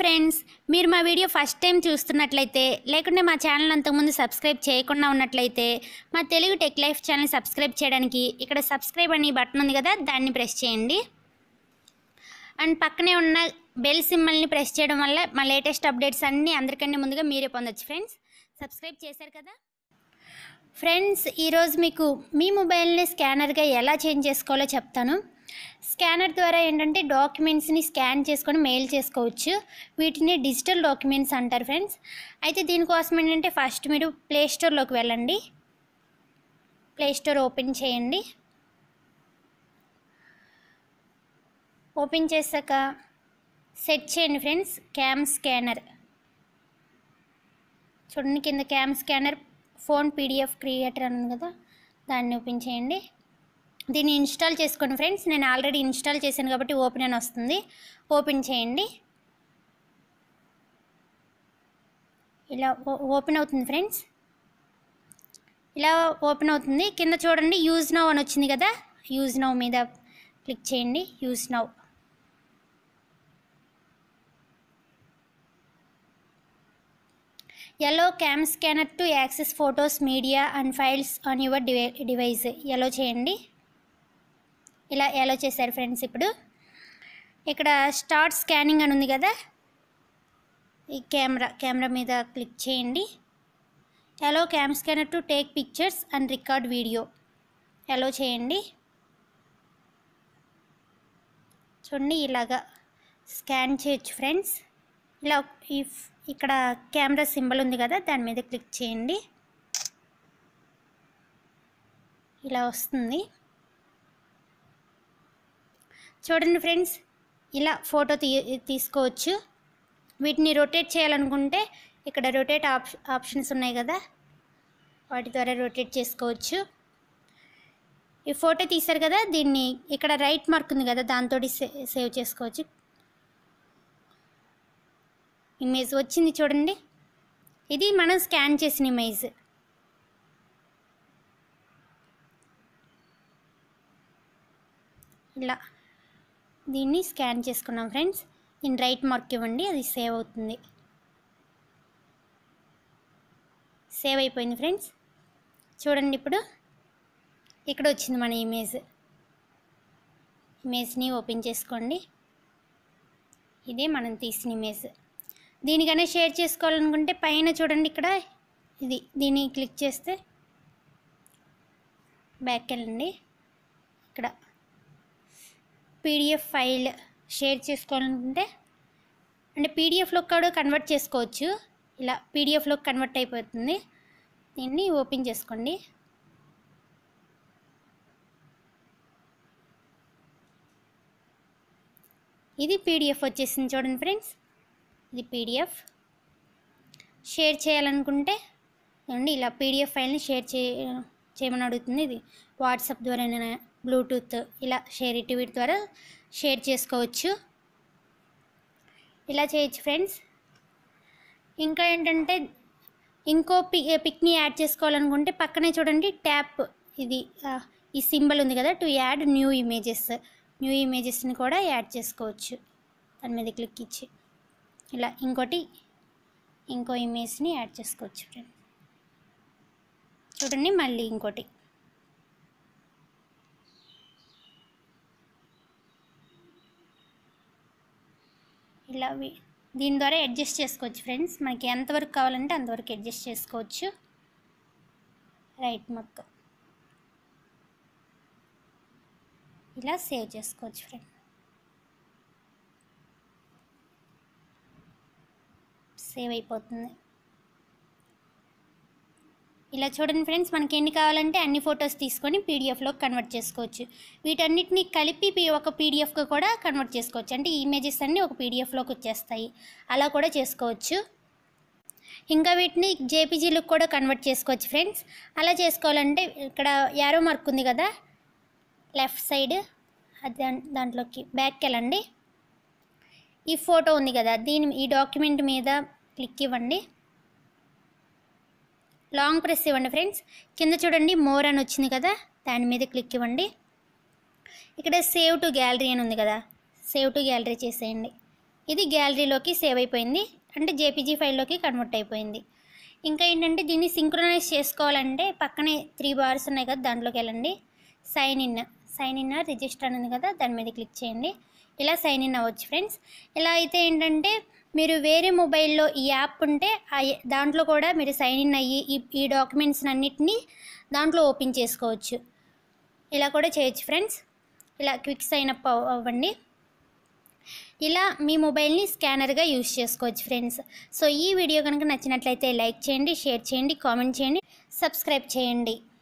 friends మీరు మా video first time చూస్తున్నట్లయితే లేకుంటే మా ఛానల్ అంతకుముందు సబ్స్క్రైబ్ చేయకుండా ఉన్నట్లయితే మా Telugu tech life channel subscribe చేయడానికి ఇక్కడ సబ్స్క్రైబ్ అని బటన్ ఉంది కదా దాన్ని ప్రెస్ చేయండి అండ్ పక్కనే ఉన్న బెల్ సింబల్ని ప్రెస్ చేయడం వల్ల మా లేటెస్ట్ అప్డేట్స్ అన్నీ అందరికంటే ముందుగా మీరే పొందొచ్చు ఫ్రెండ్స్ సబ్స్క్రైబ్ చేశారు కదా ఫ్రెండ్స్ ఈరోజు మీకు మీ మొబైల్ని స్కానర్గా ఎలా చేంజ్ చేసుకోవాలో చెప్తాను స్కానర్ ద్వారా ఏంటంటే డాక్యుమెంట్స్ని స్కాన్ చేసుకొని మెయిల్ చేసుకోవచ్చు వీటిని డిజిటల్ డాక్యుమెంట్స్ అంటారు ఫ్రెండ్స్ అయితే దీనికోసం ఏంటంటే ఫస్ట్ మీరు ప్లే స్టోర్లోకి వెళ్ళండి ప్లే స్టోర్ ఓపెన్ చేయండి ఓపెన్ చేశాక సెట్ చేయండి ఫ్రెండ్స్ క్యామ్ స్కానర్ చూడండి కింద cam scanner phone PDF creator అని ఉంది కదా దాన్ని ఓపెన్ చేయండి దీన్ని ఇన్స్టాల్ చేసుకోండి ఫ్రెండ్స్ నేను ఆల్రెడీ ఇన్స్టాల్ చేశాను కాబట్టి ఓపెన్ అని వస్తుంది ఓపెన్ చేయండి ఇలా ఓ- ఓపెన్ అవుతుంది ఫ్రెండ్స్ ఇలా ఓపెన్ అవుతుంది కింద చూడండి యూజ్ నౌ అని వచ్చింది కదా యూజ్ నౌ మీద క్లిక్ చేయండి use now allow cam scanner to access photos media and files on your డివై డివైస్ ఎలో చేయండి ఇలా ఎలో చేశారు ఫ్రెండ్స్ ఇప్పుడు ఇక్కడ స్టార్ట్ స్కానింగ్ అని ఉంది కదా ఈ కెమెరా కెమెరా మీద క్లిక్ చేయండి allow cam scanner to take pictures and record video allow చేయండి చూడండి ఇలాగా స్కాన్ చేయొచ్చు ఫ్రెండ్స్ ఇలా ఇఫ్ ఇక్కడ కెమెరా సింబల్ ఉంది కదా దాని మీద క్లిక్ చేయండి ఇలా వస్తుంది చూడండి ఫ్రెండ్స్ ఇలా ఫోటో తీ తీసుకోవచ్చు వీటిని రొటేట్ చేయాలనుకుంటే ఇక్కడ రొటేట్ ఆప్ ఆప్షన్స్ ఉన్నాయి కదా వాటి ద్వారా రొటేట్ చేసుకోవచ్చు ఈ ఫోటో తీశారు కదా దీన్ని ఇక్కడ రైట్ మార్క్ ఉంది కదా దాంతో సేవ్ చేసుకోవచ్చు ఇమేజ్ వచ్చింది చూడండి ఇది మనం స్కాన్ చేసిన ఇమేజ్ ఇలా దీన్ని స్కాన్ చేసుకున్నాం ఫ్రెండ్స్ దీన్ని రైట్ మార్క్ ఇవ్వండి అది సేవ్ అవుతుంది సేవ్ అయిపోయింది ఫ్రెండ్స్ చూడండి ఇప్పుడు ఇక్కడ వచ్చింది మన ఇమేజ్ ఇమేజ్ని ఓపెన్ చేసుకోండి ఇదే మనం తీసిన ఇమేజ్ దీనికన్నా షేర్ చేసుకోవాలనుకుంటే పైన చూడండి ఇక్కడ ఇది దీన్ని క్లిక్ చేస్తే బ్యాక్ వెళ్ళండి ఇక్కడ పీడిఎఫ్ ఫైల్ షేర్ చేసుకోవాలనుకుంటే అంటే పీడిఎఫ్లో కూడా కన్వర్ట్ చేసుకోవచ్చు ఇలా పీడిఎఫ్లో కన్వర్ట్ అయిపోతుంది దీన్ని ఓపెన్ చేసుకోండి ఇది పీడిఎఫ్ వచ్చేసింది చూడండి ఫ్రెండ్స్ ఇది పీడిఎఫ్ షేర్ చేయాలనుకుంటే చూడండి ఇలా పీడిఎఫ్ ఫైల్ని షేర్ చే చేయమని అడుగుతుంది ఇది వాట్సాప్ ద్వారా బ్లూటూత్ ఇలా షేర్ ఇటు వీటి ద్వారా షేర్ చేసుకోవచ్చు ఇలా చేయొచ్చు ఫ్రెండ్స్ ఇంకా ఏంటంటే ఇంకో పి పిక్ని యాడ్ చేసుకోవాలనుకుంటే పక్కనే చూడండి ట్యాప్ ఇది ఆ, ఈ సింబల్ ఉంది కదా to add new images new ఇమేజెస్ని కూడా యాడ్ చేసుకోవచ్చు దాని మీద క్లిక్ ఇచ్చి ఇలా ఇంకోటి ఇంకో ఇమేజ్ని యాడ్ చేసుకోవచ్చు ఫ్రెండ్ చూడండి మళ్ళీ ఇంకోటి ఇలా వి- దీని ద్వారా అడ్జస్ట్ చేసుకోవచ్చు ఫ్రెండ్స్ మనకి ఎంతవరకు కావాలంటే అంతవరకు అడ్జస్ట్ చేసుకోవచ్చు రైట్ మక్ ఇలా సేవ్ చేసుకోవచ్చు ఫ్రెండ్ సేవ్ అయిపోతుంది ఇలా చూడండి ఫ్రెండ్స్ మనకి ఎన్ని కావాలంటే అన్ని ఫొటోస్ తీసుకొని పీడిఎఫ్లో కన్వర్ట్ చేసుకోవచ్చు వీటన్నిటిని కలిపి పి- ఒక పీడిఎఫ్గా కూడా కన్వర్ట్ చేసుకోవచ్చు అంటే ఈ ఇమేజెస్ అన్నీ ఒక పీడిఎఫ్లోకి వచ్చేస్తాయి అలా కూడా చేసుకోవచ్చు ఇంకా వీటిని జేపీజీలకు కూడా కన్వర్ట్ చేసుకోవచ్చు ఫ్రెండ్స్ అలా చేసుకోవాలంటే ఇక్కడ యారో మార్క్ ఉంది కదా లెఫ్ట్ సైడ్ అది దాం- దాంట్లోకి బ్యాక్కి వెళ్ళండి ఈ ఫోటో ఉంది కదా దీని ఈ డాక్యుమెంట్ మీద క్లిక్ ఇవ్వండి లాంగ్ ప్రెస్ ఇవ్వండి ఫ్రెండ్స్ కింద చూడండి మోర్ అని వచ్చింది కదా దాని మీద క్లిక్ ఇవ్వండి ఇక్కడ సేవ్ టు గ్యాలరీ అని ఉంది కదా సేవ్ టు గ్యాలరీ చేసేయండి ఇది గ్యాలరీలోకి సేవ్ అయిపోయింది అంటే జేపీజీ ఫైల్లోకి కన్వర్ట్ అయిపోయింది ఇంకా ఏంటంటే దీన్ని సింక్రనైజ్ చేసుకోవాలంటే పక్కనే త్రీ బార్స్ ఉన్నాయి కదా దాంట్లోకి వెళ్ళండి sign in sign in register అని ఉంది కదా దాని మీద క్లిక్ చేయండి ఇలా సైన్ ఇన్ అవ్వచ్చు ఫ్రెండ్స్ ఇలా అయితే ఏంటంటే మీరు వేరే మొబైల్లో ఈ యాప్ ఉంటే ఆ యా- దాంట్లో కూడా మీరు సైన్ ఇన్ అయ్యి ఈ ఈ డాక్యుమెంట్స్ అన్నిటినీ దాంట్లో ఓపెన్ చేసుకోవచ్చు ఇలా కూడా చేయొచ్చు ఫ్రెండ్స్ ఇలా క్విక్ సైన్ అప్ అవ్- అవ్వండి ఇలా మీ మొబైల్ని స్కానర్గా యూస్ చేసుకోవచ్చు ఫ్రెండ్స్ సో ఈ వీడియో కనుక నచ్చినట్లయితే లైక్ చేయండి షేర్ చేయండి కామెంట్ చేయండి సబ్స్క్రైబ్ చేయండి